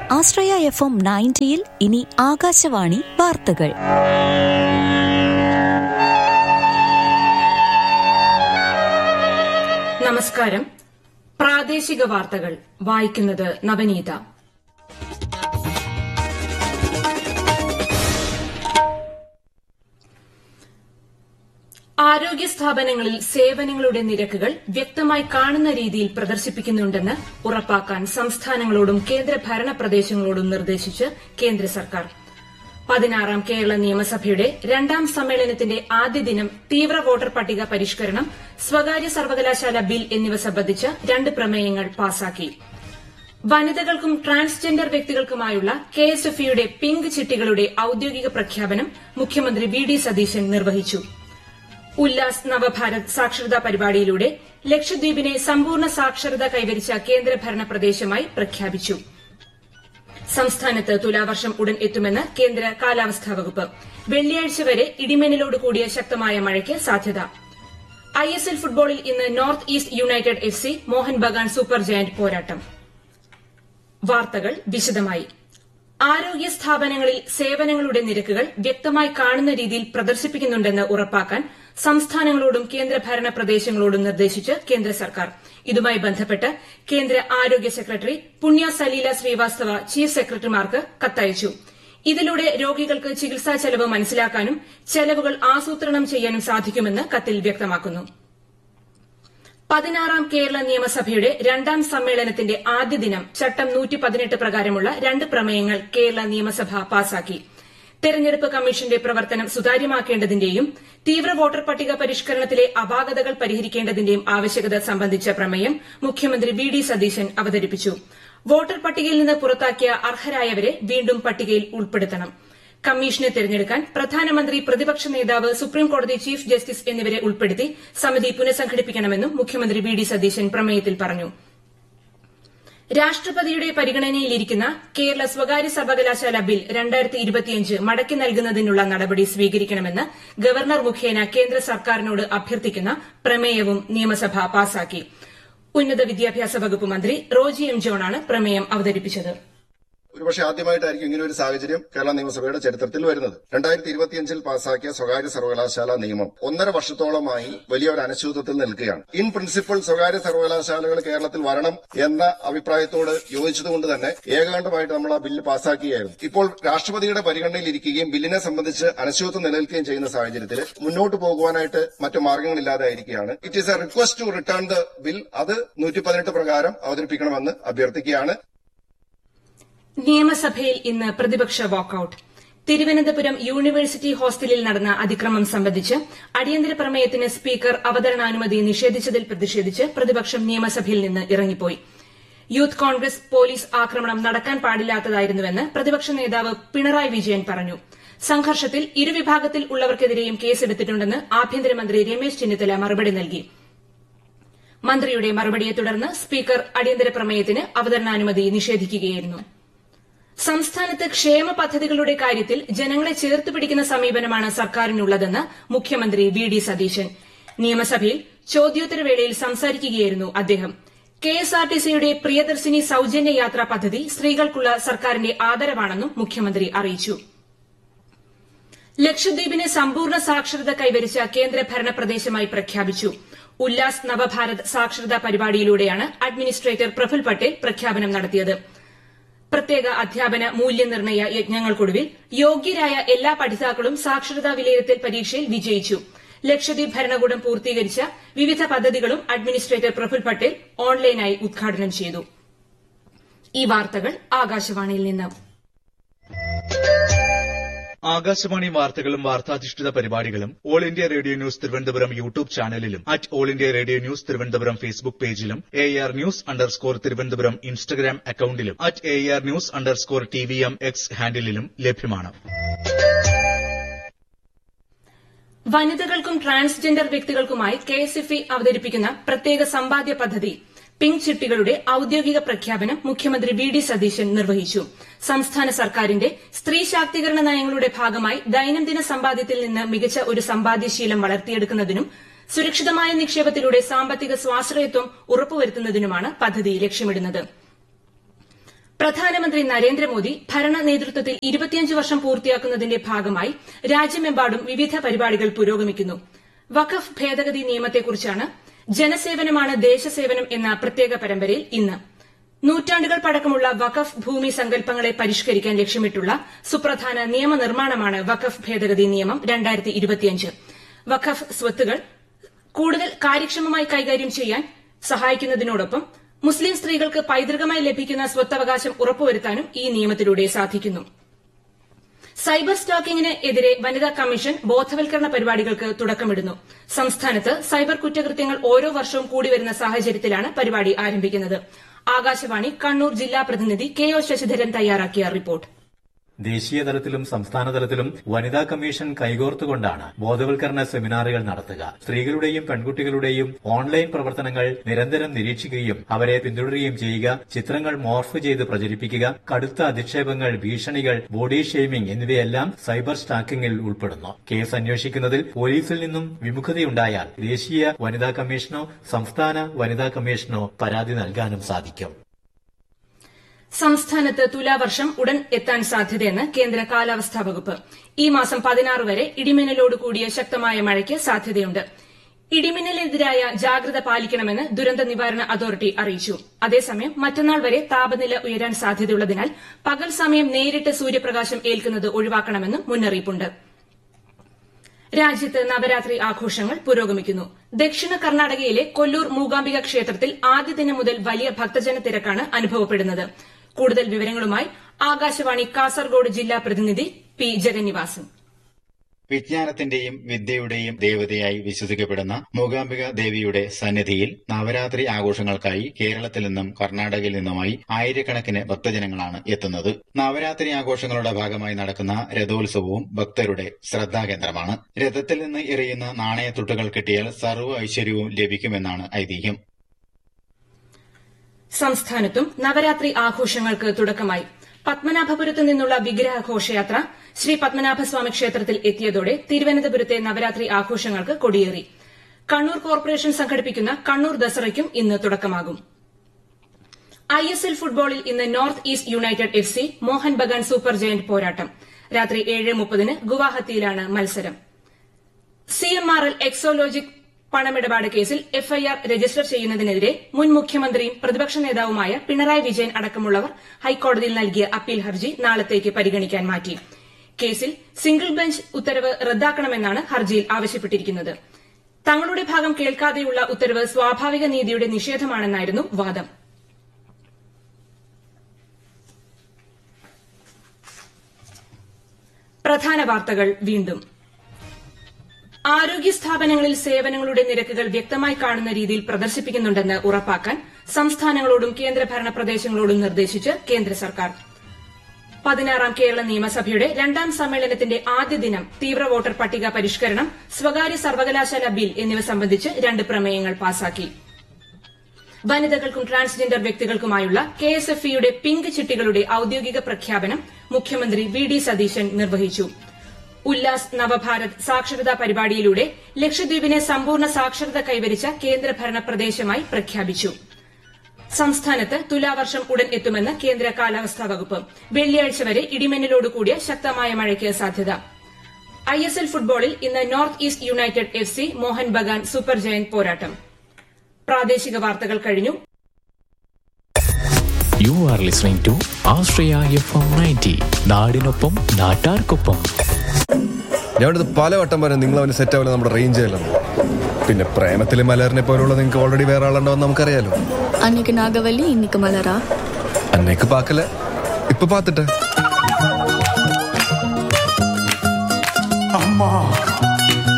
ആശ്രയ F M നയൻറ്റിയിൽ ഇനി ആകാശവാണി വാർത്തകൾ നമസ്കാരം പ്രാദേശിക വാർത്തകൾ വായിക്കുന്നത് നവനീത ആരോഗ്യ സ്ഥാപനങ്ങളിൽ സേവനങ്ങളുടെ നിരക്കുകൾ വ്യക്തമായി കാണുന്ന രീതിയിൽ പ്രദർശിപ്പിക്കുന്നുണ്ടെന്ന് ഉറപ്പാക്കാൻ സംസ്ഥാനങ്ങളോടും കേന്ദ്രഭരണ പ്രദേശങ്ങളോടും നിർദ്ദേശിച്ച് കേന്ദ്ര സർക്കാർ പതിനാറാം കേരള നിയമസഭയുടെ രണ്ടാം സമ്മേളനത്തിന്റെ ആദ്യ ദിനം തീവ്ര വോട്ടർ പട്ടിക പരിഷ്കരണം സ്വകാര്യ സർവകലാശാല ബിൽ എന്നിവ സംബന്ധിച്ച് രണ്ട് പ്രമേയങ്ങൾ പാസാക്കി വനിതകൾക്കും ട്രാൻസ്ജെൻഡർ വ്യക്തികൾക്കുമായുള്ള കെ എസ് എഫ് ഇയുടെ പിങ്ക് ചിട്ടികളുടെ ഔദ്യോഗിക പ്രഖ്യാപനം മുഖ്യമന്ത്രി വി ഡി സതീശൻ നിർവഹിച്ചു ഉല്ലാസ് നവഭാരത് സാക്ഷരതാ പരിപാടിയിലൂടെ ലക്ഷദ്വീപിനെ സമ്പൂർണ്ണ സാക്ഷരത കൈവരിച്ച കേന്ദ്രഭരണ പ്രദേശമായി പ്രഖ്യാപിച്ചു സംസ്ഥാനത്ത് തുലാവർഷം ഉടൻ എത്തുമെന്ന് കേന്ദ്ര കാലാവസ്ഥാ വകുപ്പ് വെള്ളിയാഴ്ച വരെ ഇടിമിന്നലോട് കൂടിയ ശക്തമായ മഴയ്ക്ക് സാധ്യത ഐ എസ് എൽ ഫുട്ബോളിൽ ഇന്ന് north east united F C Mohun Bagan super giant പോരാട്ടം വാർത്തകൾ വിശദമായി ആരോഗ്യ സ്ഥാപനങ്ങളിൽ സേവനങ്ങളുടെ നിരക്കുകൾ വ്യക്തമായി കാണുന്ന രീതിയിൽ പ്രദർശിപ്പിക്കുന്നുണ്ടെന്ന് ഉറപ്പാക്കാൻ സംസ്ഥാനങ്ങളോടും കേന്ദ്രഭരണ പ്രദേശങ്ങളോടും നിർദ്ദേശിച്ച് കേന്ദ്ര സർക്കാർ ഇതുമായി ബന്ധപ്പെട്ട് കേന്ദ്ര ആരോഗ്യ സെക്രട്ടറി പുണ്യ സലീല ശ്രീവാസ്തവ ചീഫ് സെക്രട്ടറിമാർക്ക് കത്തയച്ചു ഇതിലൂടെ രോഗികൾക്ക് ചികിത്സാ ചെലവ് മനസ്സിലാക്കാനും ചെലവുകൾ ആസൂത്രണം ചെയ്യാനും സാധിക്കുമെന്ന് കത്തിൽ വ്യക്തമാക്കുന്നു പതിനാറാം കേരള നിയമസഭയുടെ രണ്ടാം സമ്മേളനത്തിന്റെ ആദ്യ ദിനം ചട്ടം പ്രകാരമുള്ള രണ്ട് പ്രമേയങ്ങൾ കേരള നിയമസഭ പാസാക്കി തെരഞ്ഞെടുപ്പ് കമ്മീഷന്റെ പ്രവർത്തനം സുതാര്യമാക്കേണ്ടതിന്റെയും തീവ്ര വോട്ടർ പട്ടിക പരിഷ്കരണത്തിലെ അപാകതകൾ പരിഹരിക്കേണ്ടതിന്റെയും ആവശ്യകത സംബന്ധിച്ച പ്രമേയം മുഖ്യമന്ത്രി വി ഡി സതീശൻ അവതരിപ്പിച്ചു വോട്ടർ പട്ടികയിൽ നിന്ന് പുറത്താക്കിയ അർഹരായവരെ വീണ്ടും പട്ടികയിൽ ഉൾപ്പെടുത്തണം കമ്മീഷനെ തെരഞ്ഞെടുക്കാൻ പ്രധാനമന്ത്രി പ്രതിപക്ഷ നേതാവ് സുപ്രീംകോടതി ചീഫ് ജസ്റ്റിസ് എന്നിവരെ ഉൾപ്പെടുത്തി സമിതി പുനഃസംഘടിപ്പിക്കണമെന്നും മുഖ്യമന്ത്രി വി ഡി സതീശൻ പ്രമേയത്തിൽ പറഞ്ഞു രാഷ്ട്രപതിയുടെ പരിഗണനയിലിരിക്കുന്ന കേരള സ്വകാര്യ സർവകലാശാല ബിൽ മടക്കി നൽകുന്നതിനുള്ള നടപടി സ്വീകരിക്കണമെന്ന് ഗവർണർ മുഖേന കേന്ദ്ര സർക്കാരിനോട് അഭ്യർത്ഥിക്കുന്ന പ്രമേയവും നിയമസഭ പാസാക്കി ഉന്നത വിദ്യാഭ്യാസ വകുപ്പ് മന്ത്രി റോജി എം ജോണാണ് പ്രമേയം അവതരിപ്പിച്ചത് ഒരുപക്ഷെ ആദ്യമായിട്ടായിരിക്കും ഇങ്ങനെ ഒരു സാഹചര്യം കേരള നിയമസഭയുടെ ചരിത്രത്തിൽ വരുന്നത് രണ്ടായിരത്തി ഇരുപത്തിയഞ്ചിൽ പാസാക്കിയ സ്വകാര്യ സർവകലാശാല നിയമം ഒന്നര വർഷത്തോളമായി വലിയ ഒരു അനിശ്ചിതത്വത്തിൽ നിൽക്കുകയാണ് ഇൻ പ്രിൻസിപ്പിൾ സ്വകാര്യ സർവകലാശാലകൾ കേരളത്തിൽ വരണം എന്ന അഭിപ്രായത്തോട് യോജിച്ചതുകൊണ്ട് തന്നെ ഏകകണ്ഠമായിട്ട് നമ്മൾ ആ ബില്ല് പാസാക്കുകയായിരുന്നു ഇപ്പോൾ രാഷ്ട്രപതിയുടെ പരിഗണനയിലിരിക്കുകയും ബില്ലിനെ സംബന്ധിച്ച് അനിശ്ചിതത്വം നിലനിൽക്കുകയും ചെയ്യുന്ന സാഹചര്യത്തിൽ മുന്നോട്ട് പോകുവാനായിട്ട് മറ്റു മാർഗങ്ങളില്ലാതായിരിക്കുകയാണ് it is a request to return the bill അത് നൂറ്റി പതിനെട്ട് പ്രകാരം അവതരിപ്പിക്കണമെന്ന് അഭ്യർത്ഥിക്കുകയാണ് നിയമസഭയിൽ ഇന്ന് പ്രതിപക്ഷ വാക്കൌട്ട് തിരുവനന്തപുരം യൂണിവേഴ്സിറ്റി ഹോസ്റ്റലിൽ നടന്ന അതിക്രമം സംബന്ധിച്ച് അടിയന്തര പ്രമേയത്തിന് സ്പീക്കർ അവതരണാനുമതി നിഷേധിച്ചതിൽ പ്രതിഷേധിച്ച് പ്രതിപക്ഷം നിയമസഭയിൽ നിന്ന് ഇറങ്ങിപ്പോയി യൂത്ത് കോൺഗ്രസ് പോലീസ് ആക്രമണം നടക്കാൻ പാടില്ലാത്തതായിരുന്നുവെന്ന് പ്രതിപക്ഷ നേതാവ് പിണറായി വിജയൻ പറഞ്ഞു സംഘർഷത്തിൽ ഇരുവിഭാഗത്തിൽ ഉള്ളവർക്കെതിരെയും കേസെടുത്തിട്ടുണ്ടെന്ന് ആഭ്യന്തരമന്ത്രി രമേശ് ചെന്നിത്തല മറുപടി നൽകി മന്ത്രിയുടെ മറുപടിയെ തുടർന്ന് സ്പീക്കർ അടിയന്തര പ്രമേയത്തിന് അവതരണാനുമതി നിഷേധിക്കുകയായിരുന്നു സംസ്ഥാനത്ത് ക്ഷേമ പദ്ധതികളുടെ കാര്യത്തിൽ ജനങ്ങളെ ചേർത്ത് പിടിക്കുന്ന സമീപനമാണ് സർക്കാരിനുള്ളതെന്ന് മുഖ്യമന്ത്രി വി ഡി സതീശൻ നിയമസഭയിൽ ചോദ്യോത്തരവേളയിൽ സംസാരിക്കുകയായിരുന്നു അദ്ദേഹം കെഎസ്ആർടിസിയുടെ പ്രിയദർശിനി സൌജന്യ യാത്രാ പദ്ധതി സ്ത്രീകൾക്കുള്ള സർക്കാരിന്റെ ആദരവാണെന്നും മുഖ്യമന്ത്രി അറിയിച്ചു ലക്ഷദ്വീപിനെ സമ്പൂർണ്ണ സാക്ഷരത കൈവരിച്ച കേന്ദ്രഭരണ പ്രദേശമായി പ്രഖ്യാപിച്ചു ഉല്ലാസ് നവഭാരത് സാക്ഷരതാ പരിപാടിയിലൂടെയാണ് അഡ്മിനിസ്ട്രേറ്റർ പ്രഫുൽ പട്ടേൽ പ്രഖ്യാപനം നടത്തിയത് പ്രത്യേക അധ്യാപന മൂല്യനിർണ്ണയ യജ്ഞങ്ങൾക്കൊടുവിൽ യോഗ്യരായ എല്ലാ പഠിതാക്കളും സാക്ഷരതാ വിലയിരുത്തൽ പരീക്ഷയിൽ വിജയിച്ചു ലക്ഷദ്വീപ് ഭരണകൂടം പൂർത്തീകരിച്ച വിവിധ പദ്ധതികളും അഡ്മിനിസ്ട്രേറ്റർ പ്രഫുൽ പട്ടേൽ ഓൺലൈനായി ഉദ്ഘാടനം ചെയ്തു ഈ വാർത്തകൾ ആകാശവാണിയിൽ നിന്ന് ആകാശവാണി വാർത്തകളും വാർത്താധിഷ്ഠിത പരിപാടികളും all India radio news Thiruvananthapuram YouTube ചാനലിലും at all India radio news Thiruvananthapuram Facebook പേജിലും A R news underscore Thiruvananthapuram Instagram അക്കൌണ്ടിലും at A R news underscore T V M X ഹാൻഡിലും ലഭ്യമാണ് വനിതകൾക്കും ട്രാൻസ്ജെൻഡർ വ്യക്തികൾക്കുമായി കെഎസ്എഫ്ഇ അവതരിപ്പിക്കുന്ന പ്രത്യേക സമ്പാദ്യ പദ്ധതി പിങ്ക് ചിട്ടികളുടെ ഔദ്യോഗിക പ്രഖ്യാപനം മുഖ്യമന്ത്രി വി ഡി സതീശൻ നിർവഹിച്ചു സംസ്ഥാന സർക്കാരിന്റെ സ്ത്രീ ശാക്തീകരണ നയങ്ങളുടെ ഭാഗമായി ദൈനംദിന സമ്പാദ്യത്തിൽ നിന്ന് മികച്ച ഒരു സമ്പാദ്യശീലം വളർത്തിയെടുക്കുന്നതിനും സുരക്ഷിതമായ നിക്ഷേപത്തിലൂടെ സാമ്പത്തിക സ്വാശ്രയത്വം ഉറപ്പുവരുത്തുന്നതിനുമാണ് പദ്ധതി ലക്ഷ്യമിടുന്നത് പ്രധാനമന്ത്രി നരേന്ദ്രമോദി ഭരണ നേതൃത്വത്തിൽ ഇരുപത്തിയഞ്ച് വർഷം പൂർത്തിയാക്കുന്നതിന്റെ ഭാഗമായി രാജ്യമെമ്പാടും വിവിധ പരിപാടികൾ പുരോഗമിക്കുന്നു വഖഫ് ഭേദഗതി നിയമത്തെക്കുറിച്ചാണ് ജനസേവനമാണ് ദേശസേവനം എന്ന പ്രത്യേക പരമ്പരയിൽ ഇന്ന് നൂറ്റാണ്ടുകൾ പഴക്കമുള്ള വഖഫ് ഭൂമി സങ്കല്പങ്ങളെ പരിഷ്കരിക്കാൻ ലക്ഷ്യമിട്ടുള്ള സുപ്രധാന നിയമനിർമ്മാണമാണ് വഖഫ് ഭേദഗതി നിയമം വഖഫ് സ്വത്തുകൾ കൂടുതൽ കാര്യക്ഷമമായി കൈകാര്യം ചെയ്യാൻ സഹായിക്കുന്നതിനോടൊപ്പം മുസ്ലിം സ്ത്രീകൾക്ക് പൈതൃകമായി ലഭിക്കുന്ന സ്വത്തവകാശം ഉറപ്പുവരുത്താനും ഈ നിയമത്തിലൂടെ സാധിക്കുന്നു സൈബർ സ്റ്റാക്കിംഗിന് എതിരെ വനിതാ കമ്മീഷൻ ബോധവൽക്കരണ പരിപാടികൾക്ക് തുടക്കമിടുന്നു സംസ്ഥാനത്ത് സൈബർ കുറ്റകൃത്യങ്ങൾ ഓരോ വർഷവും കൂടിവരുന്ന സാഹചര്യത്തിലാണ് പരിപാടി ആരംഭിക്കുന്നത് ആകാശവാണി കണ്ണൂർ ജില്ലാ പ്രതിനിധി കെ ഒ ശശിധരൻ തയ്യാറാക്കിയ റിപ്പോർട്ട് ദേശീയ തലത്തിലും സംസ്ഥാന തലത്തിലും വനിതാ കമ്മീഷൻ കൈകോർത്തുകൊണ്ടാണ് ബോധവൽക്കരണ സെമിനാറുകൾ നടത്തുക സ്ത്രീകളുടെയും പെൺകുട്ടികളുടെയും ഓൺലൈൻ പ്രവർത്തനങ്ങൾ നിരന്തരം നിരീക്ഷിക്കുകയും അവരെ പിന്തുടരുകയും ചെയ്യുക ചിത്രങ്ങൾ മോർഫ് ചെയ്ത് പ്രചരിപ്പിക്കുക കടുത്ത അധിക്ഷേപങ്ങൾ ഭീഷണികൾ ബോഡി ഷെയ്മിംഗ് എന്നിവയെല്ലാം സൈബർ സ്റ്റാക്കിംഗിൽ ഉൾപ്പെടുന്നു കേസ് അന്വേഷിക്കുന്നതിൽ പോലീസിൽ നിന്നും വിമുഖതയുണ്ടായാൽ ദേശീയ വനിതാ കമ്മീഷനോ സംസ്ഥാന വനിതാ കമ്മീഷനോ പരാതി നൽകാനും സാധിക്കും സംസ്ഥാനത്ത് തുലാവർഷം ഉടൻ എത്താൻ സാധ്യതയെന്ന് കേന്ദ്ര കാലാവസ്ഥാ വകുപ്പ് ഈ മാസം പതിനാറ് വരെ ഇടിമിന്നലോട് കൂടിയ ശക്തമായ മഴയ്ക്ക് സാധ്യതയുണ്ട് ഇടിമിന്നലിനെതിരായ ജാഗ്രത പാലിക്കണമെന്ന് ദുരന്ത നിവാരണ അതോറിറ്റി അറിയിച്ചു അതേസമയം മറ്റന്നാൾ വരെ താപനില ഉയരാൻ സാധ്യതയുള്ളതിനാൽ പകൽ സമയം നേരിട്ട് സൂര്യപ്രകാശം ഏൽക്കുന്നത് ഒഴിവാക്കണമെന്നും മുന്നറിയിപ്പുണ്ട് രാജ്യത്ത് നവരാത്രി ആഘോഷങ്ങൾ പുരോഗമിക്കുന്നു ദക്ഷിണ കർണാടകയിലെ കൊല്ലൂർ മൂകാംബിക ക്ഷേത്രത്തിൽ ആദ്യ ദിനം മുതൽ വലിയ ഭക്തജന തിരക്കാണ് അനുഭവപ്പെടുന്നത് കൂടുതൽ വിവരങ്ങളുമായി ആകാശവാണി കാസർഗോഡ് ജില്ലാ പ്രതിനിധി പി ജഗന്നിവാസൻ വിജ്ഞാനത്തിന്റെയും വിദ്യയുടെയും ദേവതയായി വിശ്വസിക്കപ്പെടുന്ന മൂകാംബിക ദേവിയുടെ സന്നിധിയിൽ നവരാത്രി ആഘോഷങ്ങൾക്കായി കേരളത്തിൽ നിന്നും കർണാടകയിൽ നിന്നുമായി ആയിരക്കണക്കിന് ഭക്തജനങ്ങളാണ് എത്തുന്നത് നവരാത്രി ആഘോഷങ്ങളുടെ ഭാഗമായി നടക്കുന്ന രഥോത്സവവും ഭക്തരുടെ ശ്രദ്ധാകേന്ദ്രമാണ് രഥത്തിൽ നിന്ന് എറിയുന്ന നാണയത്തുട്ടുകൾ കിട്ടിയാൽ സർവ്വ ഐശ്വര്യവും ലഭിക്കുമെന്നാണ് ഐതിഹ്യം സംസ്ഥാനത്തും നവരാത്രി ആഘോഷങ്ങൾക്ക് തുടക്കമായി പത്മനാഭപുരത്ത് നിന്നുള്ള വിഗ്രഹ ഘോഷയാത്ര ശ്രീ പത്മനാഭസ്വാമി ക്ഷേത്രത്തിൽ എത്തിയതോടെ തിരുവനന്തപുരത്തെ നവരാത്രി ആഘോഷങ്ങൾക്ക് കൊടിയേറി കണ്ണൂർ കോർപ്പറേഷൻ സംഘടിപ്പിക്കുന്ന കണ്ണൂർ ദസറയ്ക്കും ഇന്ന് തുടക്കമാകും ഐ എസ് എൽ ഫുട്ബോളിൽ ഇന്ന് north east united F C Mohun Bagan super giant പോരാട്ടം രാത്രി ഏഴ് മുപ്പതിന് ഗുവാഹത്തിയിലാണ് മത്സരം C M R L Exalogic പണമിടപാട് കേസിൽ എഫ്ഐആർ രജിസ്റ്റർ ചെയ്യുന്നതിനെതിരെ മുൻ മുഖ്യമന്ത്രിയും പ്രതിപക്ഷ നേതാവുമായ പിണറായി വിജയൻ അടക്കമുള്ളവർ ഹൈക്കോടതിയിൽ നൽകിയ അപ്പീൽ ഹർജി നാളത്തേക്ക് പരിഗണിക്കാൻ മാറ്റി കേസിൽ സിംഗിൾ ബെഞ്ച് ഉത്തരവ് റദ്ദാക്കണമെന്നാണ് ഹർജിയിൽ ആവശ്യപ്പെട്ടിരിക്കുന്നത് തങ്ങളുടെ ഭാഗം കേൾക്കാതെയുള്ള ഉത്തരവ് സ്വാഭാവിക നീതിയുടെ നിഷേധമാണെന്നായിരുന്നു വാദം പ്രധാന വാർത്തകൾ വീണ്ടും ആരോഗ്യ സ്ഥാപനങ്ങളിൽ സേവനങ്ങളുടെ നിരക്കുകൾ വ്യക്തമായി കാണുന്ന രീതിയിൽ പ്രദർശിപ്പിക്കുന്നുണ്ടെന്ന് ഉറപ്പാക്കാൻ സംസ്ഥാനങ്ങളോടും കേന്ദ്രഭരണ പ്രദേശങ്ങളോടും നിർദ്ദേശിച്ച് കേന്ദ്ര സർക്കാർ പതിനാറാം കേരള നിയമസഭയുടെ രണ്ടാം സമ്മേളനത്തിന്റെ ആദ്യ ദിനം തീവ്ര വോട്ടർ പട്ടിക പരിഷ്കരണം സ്വകാര്യ സർവകലാശാല ബിൽ എന്നിവ സംബന്ധിച്ച് രണ്ട് പ്രമേയങ്ങൾ പാസാക്കി വനിതകൾക്കും ട്രാൻസ്ജെൻഡർ വ്യക്തികൾക്കുമായുള്ള കെ എസ് എഫ് ഇയുടെ പിങ്ക് ചിട്ടികളുടെ ഔദ്യോഗിക പ്രഖ്യാപനം മുഖ്യമന്ത്രി വി ഡി സതീശൻ നിർവഹിച്ചു ഉല്ലാസ് നവഭാരത് സാക്ഷരതാ പരിപാടിയിലൂടെ ലക്ഷദ്വീപിനെ സമ്പൂർണ്ണ സാക്ഷരത കൈവരിച്ച കേന്ദ്രഭരണ പ്രദേശമായി പ്രഖ്യാപിച്ചു സംസ്ഥാനത്ത് തുലാവർഷം ഉടൻ എത്തുമെന്ന് കേന്ദ്ര കാലാവസ്ഥാ വകുപ്പ് വെള്ളിയാഴ്ച വരെ ഇടിമിന്നലോട് കൂടിയ ശക്തമായ മഴയ്ക്ക് സാധ്യത ഐ എസ് എൽ ഫുട്ബോളിൽ ഇന്ന് north east united F C Mohun Bagan super giant പോരാട്ടം പ്രാദേശിക വാർത്തകൾ കഴിഞ്ഞു you are listening to Ashraya F M ninety നാടിനൊപ്പം നാട്ടാർക്കൊപ്പം ഞാൻ ഇവിടുന്ന് പലവട്ടം പറയാം നിങ്ങൾ അവന് സെറ്റ് ആവില്ല നമ്മുടെ റേഞ്ച് അല്ലെന്ന് പിന്നെ പ്രേമത്തിലെ മലറിനെ പോലുള്ള നിങ്ങൾക്ക് ഓൾറെഡി വേറെ ആളുണ്ടാവും നമുക്കറിയാലോ அன்னைக்கு நாகவல்லி இன்னைக்கு மலரா അന്നേക്ക് പാക്കല ഇപ്പൊ പാത്തിട്ടെ அம்மா